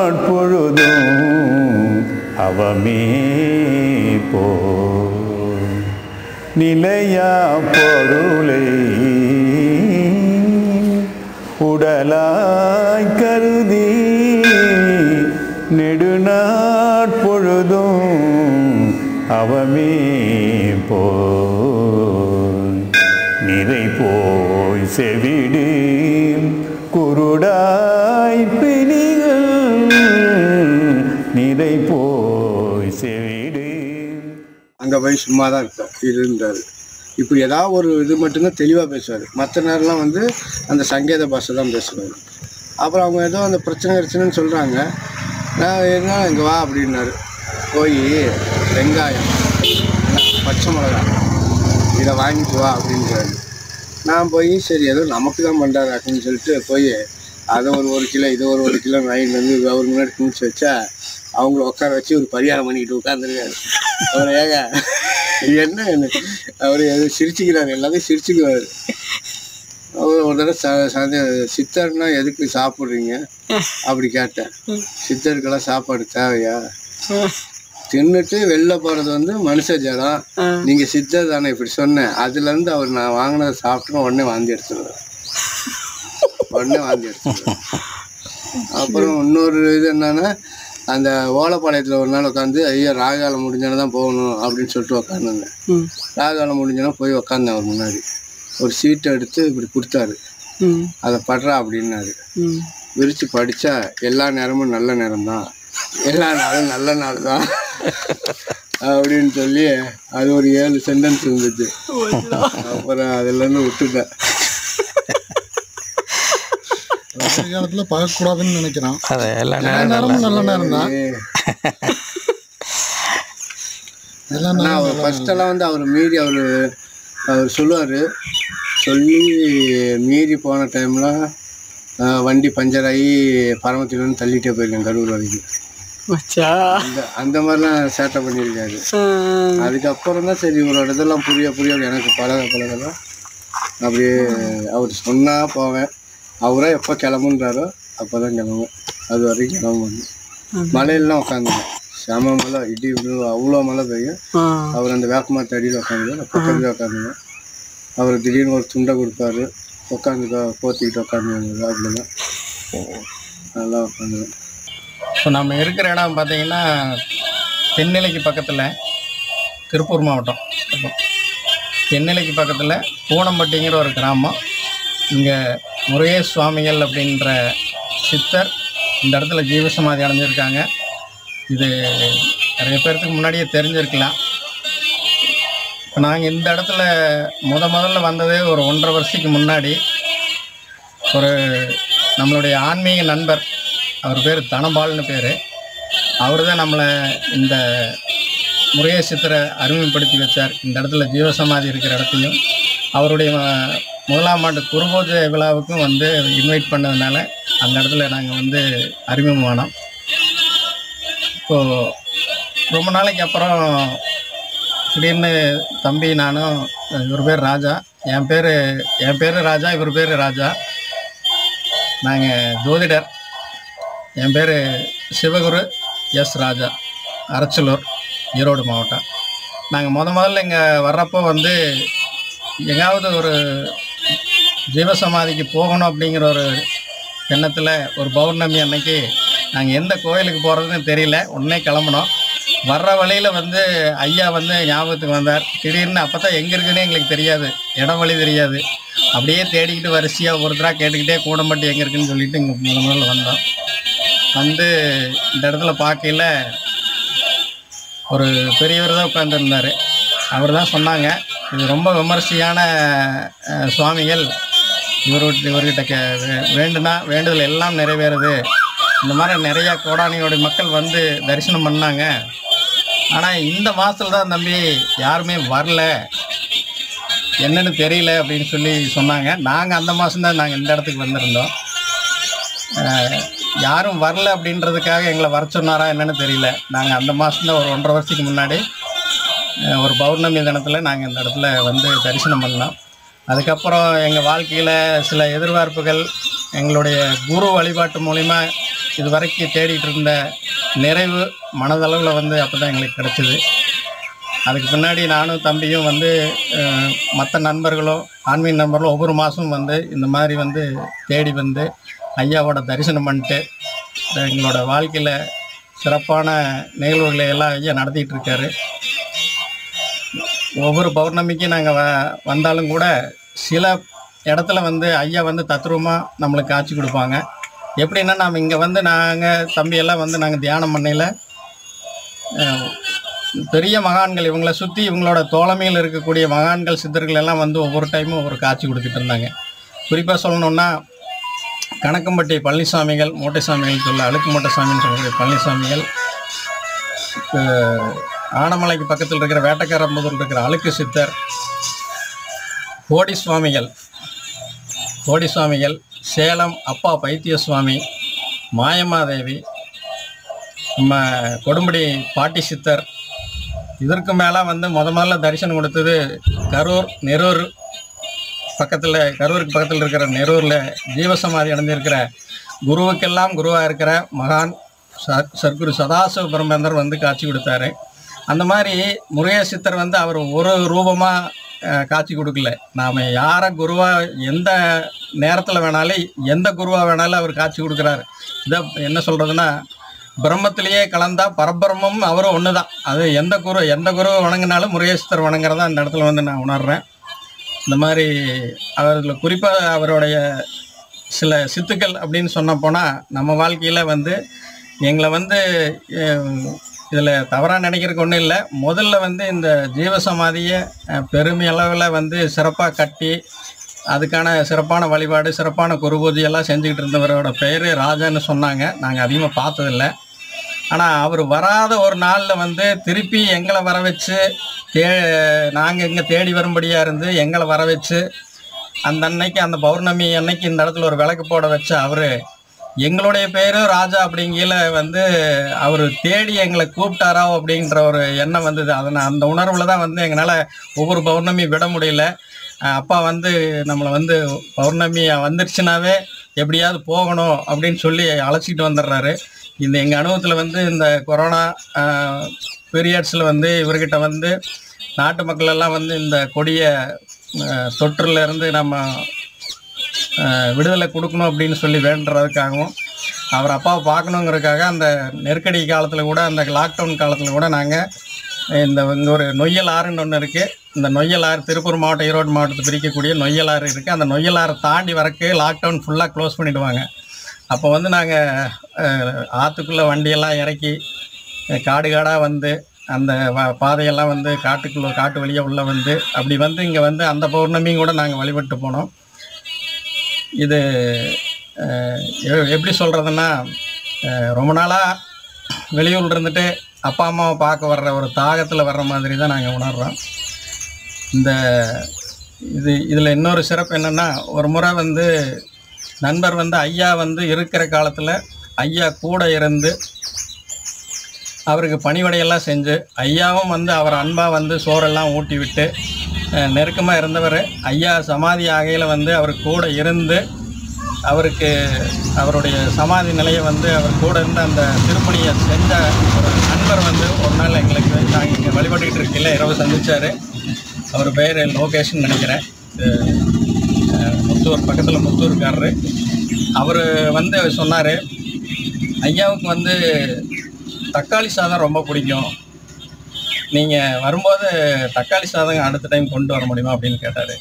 நெடுநாட்பொழுதும் அவமே போ நிலையா பொருளை உடலாய் கருதி நெடுநாட்பொழுதும் அவமே போய் நிறை போய் செவிடு குருடாய் பிணிகள் நிறை போய் செவிடு அங்கே போய் சும்மா தான் இருப்பார் இருந்தார் இப்போ ஏதாவது ஒரு இது மட்டும்தான் தெளிவாக பேசுவார் மற்ற நேரம்லாம் வந்து அந்த சங்கேத பாஷை தான் பேசுவார் அப்புறம் அவங்க ஏதோ அந்த பிரச்சனை பிரச்சனைன்னு சொல்கிறாங்க நான் என்ன இங்கே வா அப்படின்னாரு போய் வெங்காயம் பச்சை மிளகா இதை வாங்கிட்டு வா அப்படின்றாரு நான் போய் சரி ஏதோ நமக்கு தான் பண்ணுறாரு அப்படின்னு சொல்லிட்டு போய் அதை ஒரு ஒரு கிலோ இதை ஒரு ஒரு கிலோ வாங்கிட்டு வந்து அவர் முன்னாடி குமிச்சு வச்சா அவங்கள உட்கார வச்சு ஒரு பரிகாரம் பண்ணிக்கிட்டு உட்காந்துருக்காரு அவர் ஏங்க இது என்ன எனக்கு அவர் எது சிரிச்சுக்கிறாரு எல்லாத்தையும் சிரிச்சுக்குவார் அவர் ஒரு தடவை ச சந்தே சித்தர்னா எதுக்கு சாப்பிட்றீங்க அப்படி கேட்டேன் சித்தருக்கெல்லாம் சாப்பாடு தேவையா தின்னுட்டு வெளில போகிறது வந்து மனுஷ ஜடம் நீங்கள் சித்தர் தானே இப்படி சொன்னேன் அதுலேருந்து அவர் நான் வாங்கினதை சாப்பிட்டு உடனே வாந்தி எடுத்துருவார் உடனே வாந்தி எடுத்துருவார் அப்புறம் இன்னொரு இது என்னன்னா அந்த ஓலப்பாளையத்தில் ஒரு நாள் உட்காந்து ஐயா ராகாலம் முடிஞ்சோன்னு தான் போகணும் அப்படின்னு சொல்லிட்டு உட்காந்துருந்தேன் ராகாலம் முடிஞ்சோன்னா போய் உட்காந்தேன் அவர் முன்னாடி ஒரு சீட்டை எடுத்து இப்படி கொடுத்தாரு அதை படுறா அப்படின்னாரு விரித்து படித்தா எல்லா நேரமும் நல்ல நேரம் தான் எல்லா நாளும் நல்ல நாள் தான் அப்படின்னு சொல்லி அது ஒரு ஏழு சென்டென்ஸ் இருந்துச்சு அப்புறம் அதிலேருந்து விட்டுட்டேன் ராகு காலத்துல பார்க்கக்கூடாதுன்னு நினைக்கிறான் அது எல்லா எல்லா நேரம் நேரமும் நல்ல நேரம் தான் எல்லா ஆனால் நேரம் அவர் ஃபஸ்ட்டெல்லாம் வந்து அவர் மீறி அவர் அவர் சொல்லுவார் சொல்லி மீறி போன டைம்லாம் வண்டி பஞ்சர் ஆகி பரமத்திலேருந்து தள்ளிட்டே போயிருக்கேன் கரூர் வரைக்கும் மச்சா அந்த அந்த மாதிரிலாம் சேட்டை பண்ணியிருக்காரு அதுக்கப்புறம் தான் சரி இவரோட இதெல்லாம் புரிய புரிய எனக்கு பழக பழகலாம் அப்படியே அவர் சொன்னால் போவேன் அவரே எப்போ கிளம்புன்றாரோ அப்போ தான் கிளம்புவேன் அது வரைக்கும் கிளம்புவேன் மலையிலலாம் உட்காந்துருவேன் செம மழை இடி விழு அவ்வளோ மழை பெய்யும் அவர் அந்த வேப்பமரத்து அடியில் உட்காந்துருவேன் நான் பக்கத்துலேயே உட்காந்துருவேன் அவர் திடீர்னு ஒரு துண்டை கொடுப்பாரு உட்காந்துக்கோ போத்திக்கிட்டு உட்காந்து அப்படிதான் நல்லா உட்காந்துருவேன் இப்போ நம்ம இருக்கிற இடம் பார்த்தீங்கன்னா தென்னிலைக்கு பக்கத்தில் திருப்பூர் மாவட்டம் இருக்கும். தென்னிலைக்கு பக்கத்தில் பூனம்பட்டிங்கிற ஒரு கிராமம் இங்கே முருகேஷ் சுவாமிகள் அப்படின்ற சித்தர் இந்த இடத்துல ஜீவசமாதி அடைஞ்சிருக்காங்க இது நிறைய பேர்த்துக்கு முன்னாடியே தெரிஞ்சிருக்கலாம் இப்போ நாங்கள் இந்த இடத்துல முத முதல்ல வந்ததே ஒரு ஒன்றரை வருஷத்துக்கு முன்னாடி ஒரு நம்மளுடைய ஆன்மீக நண்பர் அவர் பேர் தனபால்னு பேர் அவர் தான் நம்மளை இந்த முறைய சித்திரை அறிமுகப்படுத்தி வச்சார் இந்த இடத்துல ஜீவசமாதி இருக்கிற இடத்தையும் அவருடைய அஹ், முதலாம் ஆண்டு குருபூஜை விழாவுக்கும் வந்து இன்வைட் பண்ணதுனால அந்த இடத்துல நாங்கள் வந்து அறிமுகமானோம் இப்போது ரொம்ப நாளைக்கு அப்புறம் திடீர்னு தம்பி நானும் இவர் பேர் ராஜா என் பேர் என் பேர் ராஜா இவர் பேர் ராஜா நாங்கள் ஜோதிடர் என் பேர் சிவகுரு எஸ் ராஜா அரச்சலூர் ஈரோடு மாவட்டம் நாங்கள் முத முதல்ல இங்கே வர்றப்போ வந்து எங்காவது ஒரு ஜீவசமாதிக்கு போகணும் அப்படிங்கிற ஒரு எண்ணத்தில் ஒரு பௌர்ணமி அன்னைக்கு நாங்கள் எந்த கோயிலுக்கு போகிறதுன்னு தெரியல உடனே கிளம்புனோம் வர்ற வழியில் வந்து ஐயா வந்து ஞாபகத்துக்கு வந்தார் திடீர்னு அப்போ தான் எங்கே இருக்குன்னே எங்களுக்கு தெரியாது இடம் வழி தெரியாது அப்படியே தேடிக்கிட்டு வரிசையாக ஒருத்தராக கேட்டுக்கிட்டே கூடம்பட்டி எங்கே இருக்குன்னு சொல்லிட்டு இங்கே முத முதல்ல வந்தோம் வந்து இந்த இடத்துல பார்க்கையில் ஒரு பெரியவர் தான் உட்காந்துருந்தார் அவர் தான் சொன்னாங்க இது ரொம்ப விமர்சையான அஹ், சுவாமிகள் இவர் இவர்கிட்ட கே வே- வேண்டுனா வேண்டுதல் எல்லாம் நிறைவேறுது இந்த மாதிரி நிறையா கோடானியோட மக்கள் வந்து தரிசனம் பண்ணாங்க ஆனால் இந்த மாதத்துல தான் தம்பி யாருமே வரல என்னன்னு தெரியல அப்படின்னு சொல்லி சொன்னாங்க நாங்கள் அந்த மாதம் தான் நாங்கள் இந்த இடத்துக்கு வந்திருந்தோம் அஹ், யாரும் வரல அப்படின்றதுக்காக எங்களை வர சொன்னாரா என்னன்னு தெரியல நாங்கள் அந்த மாதம் ஒரு ஒன்றரை வருஷத்துக்கு முன்னாடி அஹ், ஒரு பௌர்ணமி தினத்தில் நாங்கள் இந்த இடத்துல வந்து தரிசனம் பண்ணோம் அதுக்கப்புறம் எங்கள் வாழ்க்கையில் சில எதிர்பார்ப்புகள் எங்களுடைய குரு வழிபாட்டு மூலிமா இது வரைக்கும் தேடிட்டு இருந்த நிறைவு மனதளவில் வந்து அப்போ தான் எங்களுக்கு கிடச்சிது அதுக்கு பின்னாடி நானும் தம்பியும் வந்து மற்ற நண்பர்களோ ஆன்மீக நண்பர்களோ ஒவ்வொரு மாதமும் வந்து இந்த மாதிரி வந்து தேடி வந்து ஐயாவோட தரிசனம் பண்ணிட்டு எங்களோட வாழ்க்கையில் சிறப்பான நிகழ்வுகளை எல்லாம் ஐயா நடத்திட்டு இருக்காரு ஒவ்வொரு பௌர்ணமிக்கும் நாங்கள் வ வந்தாலும் கூட சில இடத்துல வந்து ஐயா வந்து தத்ரூபமாக நம்மளுக்கு காட்சி கொடுப்பாங்க எப்படின்னா நாம் இங்கே வந்து நாங்கள் தம்பியெல்லாம் வந்து நாங்கள் தியானம் பண்ணையில் பெரிய மகான்கள் இவங்கள சுற்றி இவங்களோட தோழமையில் இருக்கக்கூடிய மகான்கள் சித்தர்கள் எல்லாம் வந்து ஒவ்வொரு டைமும் ஒவ்வொரு காட்சி கொடுத்துட்டு இருந்தாங்க குறிப்பாக சொல்லணுன்னா கணக்கம்பட்டி பழனிசாமிகள் மூட்டைசாமிகள் சொல்ல அழுக்கு மூட்டைசாமின்னு சொல்லக்கூடிய பழனிசாமிகள் அஹ், ஆனமலைக்கு பக்கத்தில் இருக்கிற வேட்டக்காரம்புதூர் இருக்கிற அழுக்கு சித்தர் கோடி சுவாமிகள் கோடி சுவாமிகள் சேலம் அப்பா பைத்திய சுவாமி மாயமாதேவி நம்ம கொடுமுடி பாட்டி சித்தர் இதற்கு மேலே வந்து முத முதல்ல தரிசனம் கொடுத்தது கரூர் நெரூர் பக்கத்தில் கரூருக்கு பக்கத்தில் இருக்கிற நெரூரில் ஜீவசமாதி அடைஞ்சிருக்கிற குருவுக்கெல்லாம் குருவாக இருக்கிற மகான் ச- சர்க்குரு சதாசிவ பிரம்மேந்தர் வந்து காட்சி கொடுத்தாரு அந்த மாதிரி முருகே சித்தர் வந்து அவர் ஒரு ரூபமாக காட்சி கொடுக்கல நாம் யாரை குருவாக எந்த நேரத்தில் வேணாலும் எந்த குருவாக வேணாலும் அவர் காட்சி கொடுக்குறாரு இதை என்ன சொல்கிறதுனா பிரம்மத்திலேயே கலந்தா பரபிரம்மம் அவரும் ஒன்று தான் அது எந்த குரு எந்த குருவை வணங்கினாலும் முருகேஸ்வரர் வணங்குறதா இந்த இடத்துல வந்து நான் உணர்றேன் இந்த மாதிரி அவரில் குறிப்பாக அவருடைய சில சித்துக்கள் அப்படின்னு சொன்ன போனால் நம்ம வாழ்க்கையில் வந்து எங்களை வந்து இதில் தவறாக நினைக்கிறதுக்கு ஒன்றும் இல்லை முதல்ல வந்து இந்த ஜீவசமாதியை அஹ், பெருமை அளவில் வந்து சிறப்பாக கட்டி அதுக்கான சிறப்பான வழிபாடு சிறப்பான குரு பூஜை எல்லாம் செஞ்சுக்கிட்டு இருந்தவரோட பேர் ராஜான்னு சொன்னாங்க நாங்கள் அதிகமாக பார்த்ததில்ல ஆனால் அவர் வராத ஒரு நாளில் வந்து திருப்பி எங்களை வர வச்சு தே நாங்கள் இங்கே தேடி வரும்படியாக இருந்து எங்களை வர வச்சு அந்த அன்னைக்கு அந்த பௌர்ணமி அன்னைக்கு இந்த இடத்துல ஒரு விளக்கு போட வச்ச அவர் எங்களுடைய பேரும் ராஜா அப்படிங்கில வந்து அவர் தேடி எங்களை கூப்பிட்டாரோ அப்படின்ற ஒரு எண்ணம் வந்தது அதனை அந்த உணர்வில் தான் வந்து எங்களால் ஒவ்வொரு பௌர்ணமி விட முடியல அஹ் அப்பா வந்து நம்மளை வந்து பௌர்ணமி வந்துருச்சுனாவே எப்படியாவது போகணும் அப்படின்னு சொல்லி அழைச்சிட்டு வந்துடுறாரு இந்த எங்கள் அனுபவத்தில் வந்து இந்த கொரோனா பீரியட்ஸில் வந்து இவர்கிட்ட வந்து நாட்டு மக்கள் எல்லாம் வந்து இந்த கொடிய அஹ், தொற்றுல இருந்து நம்ம அஹ், விடுதலை கொடுக்கணும் அப்படின்னு சொல்லி வேண்டுறதுக்காகவும் அவர் அப்பாவை பார்க்கணுங்கிறதுக்காக அந்த நெருக்கடி காலத்தில் கூட அந்த லாக்டவுன் காலத்தில் கூட நாங்கள் இந்த இங்கே ஒரு நொய்யல் ஆறுன்னு ஒன்று இருக்குது இந்த நொய்யல் ஆறு திருப்பூர் மாவட்டம் ஈரோடு மாவட்டத்தை பிரிக்கக்கூடிய நொய்யல் ஆறு இருக்குது அந்த நொய்யல் ஆறை தாண்டி வரக்கு லாக்டவுன் ஃபுல்லாக க்ளோஸ் பண்ணிடுவாங்க அப்போ வந்து நாங்கள் ஆற்றுக்குள்ளே வண்டியெல்லாம் இறக்கி அஹ், காடு காடாக வந்து அந்த வ- பாதையெல்லாம் வந்து காட்டுக்குள்ளே காட்டு வழியாக உள்ளே வந்து அப்படி வந்து இங்கே வந்து அந்த பௌர்ணமியும் கூட நாங்கள் வழிபட்டு போனோம் இது அஹ், எ- எப்படி சொல்கிறதுன்னா ரொம்ப நாளாக வெளியூரில் இருந்துட்டு அப்பா அம்மாவை பார்க்க வர்ற ஒரு தாகத்தில் வர்ற மாதிரி தான் நாங்கள் உணர்றோம் இந்த இது இதில் இன்னொரு சிறப்பு என்னென்னா ஒரு முறை வந்து நண்பர் வந்து ஐயா வந்து இருக்கிற காலத்தில் ஐயா கூட இருந்து அவருக்கு பணிவிடையெல்லாம் செஞ்சு ஐயாவும் வந்து அவர் அன்பாக வந்து சோறெல்லாம் ஊட்டி விட்டு நெருக்கமாக இருந்தவர் ஐயா சமாதி ஆகையில் வந்து அவர் கூட இருந்து அவருக்கு அவருடைய சமாதி நிலையை வந்து அவர் கூட இருந்து அந்த திருப்பணியை செஞ்ச ஒரு நண்பர் வந்து ஒரு நாள் எங்களுக்கு நாங்கள் இங்கே வழிபட்டுக்கிட்டு இருக்கையில் இரவு சந்திச்சார் அவர் பேர் லோகேஷ்னு நினைக்கிறேன் இது, அஹ், முத்தூர் பக்கத்தில் முத்தூர்காரரு அவர் வந்து சொன்னார் ஐயாவுக்கு வந்து தக்காளி சாதம் ரொம்ப பிடிக்கும் நீங்கள் வரும்போது தக்காளி சாதம் அடுத்த டைம் கொண்டு வர முடியுமா அப்படின்னு கேட்டார்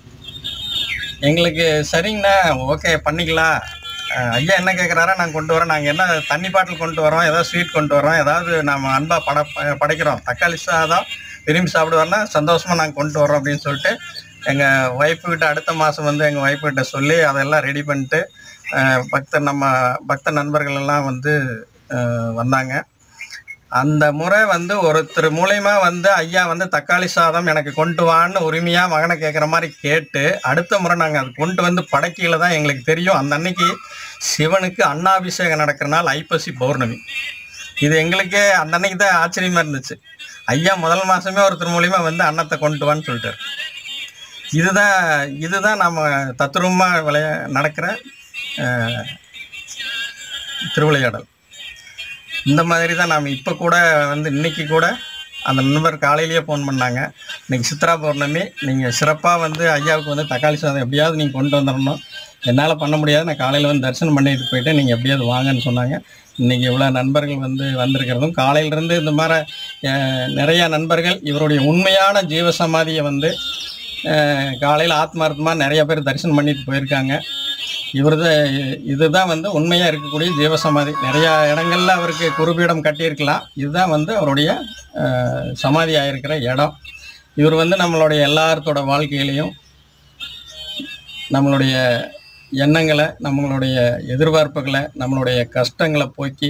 எங்களுக்கு சரிங்கண்ணா ஓகே பண்ணிக்கலாம் அஹ் ஐயா என்ன கேட்குறாரோ நாங்கள் கொண்டு வரோம் நாங்கள் என்ன தண்ணி பாட்டில் கொண்டு வரோம் ஏதாவது ஸ்வீட் கொண்டு வரோம் ஏதாவது நம்ம அன்பாக பட படைக்கிறோம் தக்காளி சாதம் விரும்பி சாப்பிடுவாருன்னா சந்தோஷமாக நாங்கள் கொண்டு வரோம் அப்படின்னு சொல்லிட்டு எங்கள் ஒய்ஃபுக்கிட்ட அடுத்த மாதம் வந்து எங்கள் ஒய்ஃபுக்கிட்ட சொல்லி அதெல்லாம் ரெடி பண்ணிட்டு அஹ் பக்தர் நம்ம பக்த நண்பர்கள் எல்லாம் வந்து அஹ் வந்தாங்க அந்த முறை வந்து ஒருத்தர் மூலயமா வந்து ஐயா வந்து தக்காளி சாதம் எனக்கு கொண்டு வான்னு உரிமையாக மகனை கேட்குற மாதிரி கேட்டு அடுத்த முறை நாங்கள் அது கொண்டு வந்து படைக்கையில் தான் எங்களுக்கு தெரியும் அந்த அன்னைக்கு சிவனுக்கு அன்னாபிஷேகம் நடக்கிற நாள் ஐப்பசி பௌர்ணமி இது எங்களுக்கே அந்த அன்னைக்கு தான் ஆச்சரியமாக இருந்துச்சு ஐயா முதல் மாதமே ஒருத்தர் மூலியமா வந்து அன்னத்தை கொண்டு வான்னு சொல்லிட்டாரு இதுதான் இதுதான் நம்ம தத்துரூபமாக விளைய நடக்கிற அஹ், திருவிளையாடல் இந்த மாதிரி தான் நாம் இப்போ கூட வந்து இன்னைக்கு கூட அந்த நண்பர் காலையிலேயே ஃபோன் பண்ணாங்க இன்னைக்கு சித்ரா பௌர்ணமி நீங்கள் சிறப்பாக வந்து ஐயாவுக்கு வந்து தக்காளி சாதம் எப்படியாவது நீங்கள் கொண்டு வந்துடணும் என்னால் பண்ண முடியாது நான் காலையில் வந்து தரிசனம் பண்ணிட்டு போயிட்டு நீங்கள் எப்படியாவது வாங்கன்னு சொன்னாங்க இன்றைக்கி இவ்வளோ நண்பர்கள் வந்து வந்திருக்கிறதும் காலையிலேருந்து இந்த மாதிரி அஹ், நிறையா நண்பர்கள் இவருடைய உண்மையான ஜீவசமாதியை வந்து காலையில் ஆத்மார்த்தமாக நிறைய பேர் தரிசனம் பண்ணிட்டு போயிருக்காங்க இவரது இதுதான் வந்து உண்மையாக இருக்கக்கூடிய ஜீவசமாதி நிறையா இடங்கள்ல அவருக்கு குருபீடம் கட்டியிருக்கலாம் இதுதான் வந்து அவருடைய அஹ், சமாதி ஆயிருக்கிற இடம் இவர் வந்து நம்மளுடைய எல்லாத்தோட வாழ்க்கையிலையும் நம்மளுடைய எண்ணங்களை நம்மளுடைய எதிர்பார்ப்புகளை நம்மளுடைய கஷ்டங்களை போக்கி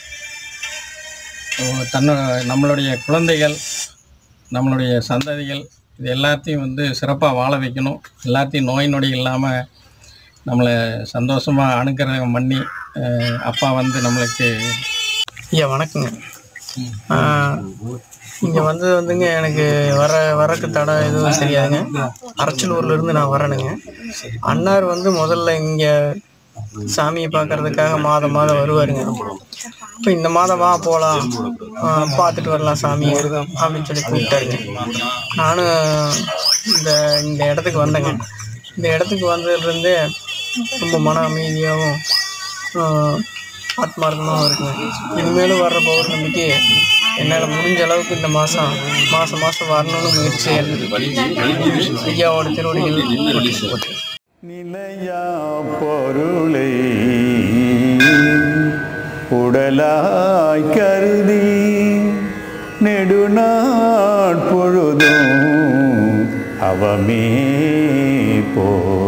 அஹ், தன்னை நம்மளுடைய குழந்தைகள் நம்மளுடைய சந்ததிகள் இது எல்லாத்தையும் வந்து சிறப்பாக வாழ வைக்கணும் எல்லாத்தையும் நோய் நொடி இல்லாமல் நம்மளை சந்தோஷமாக அனுக்கிரகம் பண்ணி அஹ், அப்பா வந்து நம்மளுக்கு ஐயா வணக்கங்க இங்கே வந்து வந்துங்க எனக்கு வர வரக்கு தடை எதுவும் தெரியாதுங்க அரச்சலூர்ல இருந்து நான் வரேனுங்க அண்ணார் வந்து முதல்ல இங்கே சாமியை பார்க்கறதுக்காக மாதம் மாதம் வருவாருங்க இப்போ இந்த மாதம் வா போகலாம் பார்த்துட்டு வரலாம் சாமியை அப்படின்னு சொல்லி கூப்பிட்டாருங்க நானும் இந்த இந்த இடத்துக்கு வந்தேங்க இந்த இடத்துக்கு வந்ததுலேருந்தே ரொம்ப மன அமைதியாகவும் ஆஹ், ஆத்மார்த்தமாகவும் இருக்குங்க இனிமேலும் வர்ற பௌர்ணமிக்கு என்னால் முடிஞ்ச அளவுக்கு இந்த மாதம் மாதம் மாதம் வரணும்னு முயற்சி செய்யறது. ஐயாவோட திருவடிகள் நிலையா பொருளை உடலாய் கருதி நெடுநாட் பொழுதும் அவமே போ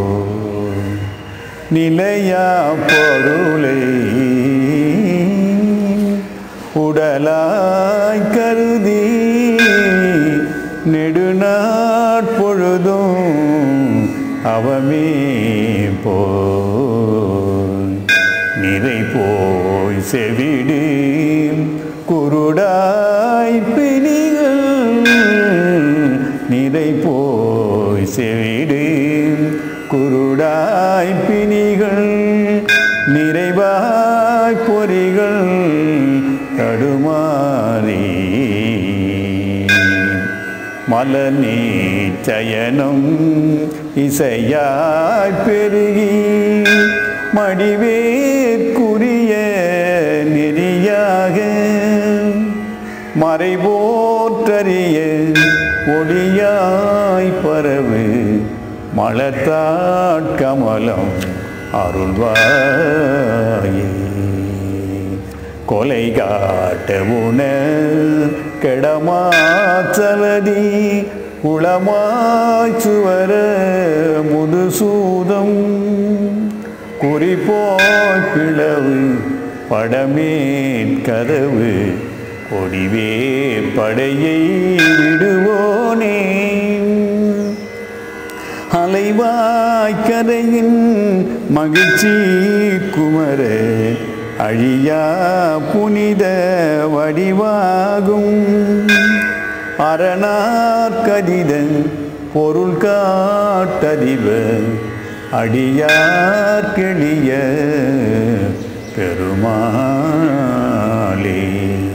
நிலையா பொருளை உடலாய் கருதி நெடுநாட் பொழுதும் அவமே போய் நிறை போய் செவிடு குருடாய் பிணிகள் நிறை போய் செவிடு குருடாய் பிணிகள் நிறைவாய் பொறிகள் தடுமாறி மலனே சயனம் இசையாய் பெருகி மடிவேற்குரிய நெறியாக மறைபோற்றறிய ஒளியாய் பரவு மலத்தாட்கமலம் அருள்வாயே கொலை காட்ட உண கெடமாச்சலதி உளமாய் சுவர முதுசூதம் குறிப்போய் பிளவு படமேற் கதவு கொடிவே படையை விடுவோனே அலைவாய்க்கரையின் மகிழ்ச்சி குமர அழியா புனித வடிவாகும் அரணார்கதிதன் பொருள் காட்டறிவ அடியார்கெளிய பெருமாளே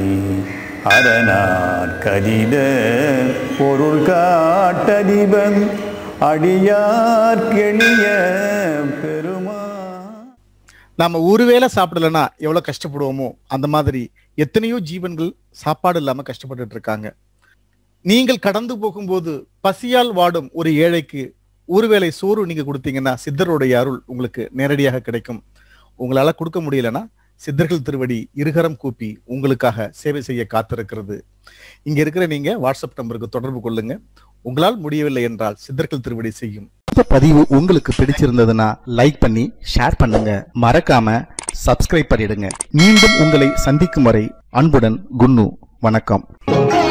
அரணார் கதித பொருள் காட்டதிபன் அடியார்கெளிய பெருமா நாம ஒருவேளை சாப்பிடலன்னா எவ்வளவு கஷ்டப்படுவோமோ அந்த மாதிரி எத்தனையோ ஜீவன்கள் சாப்பாடு இல்லாம கஷ்டப்பட்டுட்டு இருக்காங்க நீங்கள் கடந்து போகும்போது பசியால் வாடும் ஒரு ஏழைக்கு ஒருவேளை சோறு நீங்க கொடுத்தீங்கன்னா சித்தருடைய அருள் உங்களுக்கு நேரடியாக கிடைக்கும் உங்களால கொடுக்க முடியலன்னா சித்தர்கள் திருவடி இருகரம் கூப்பி உங்களுக்காக சேவை செய்ய காத்திருக்கிறது இங்க இருக்கிற நீங்க வாட்ஸ்அப் நம்பருக்கு தொடர்பு கொள்ளுங்க உங்களால் முடியவில்லை என்றால் சித்தர்கள் திருவடி செய்யும் இந்த பதிவு உங்களுக்கு பிடிச்சிருந்ததுன்னா லைக் பண்ணி ஷேர் பண்ணுங்க மறக்காம சப்ஸ்கிரைப் பண்ணிடுங்க மீண்டும் உங்களை சந்திக்கும் வரை அன்புடன் குன்னு வணக்கம்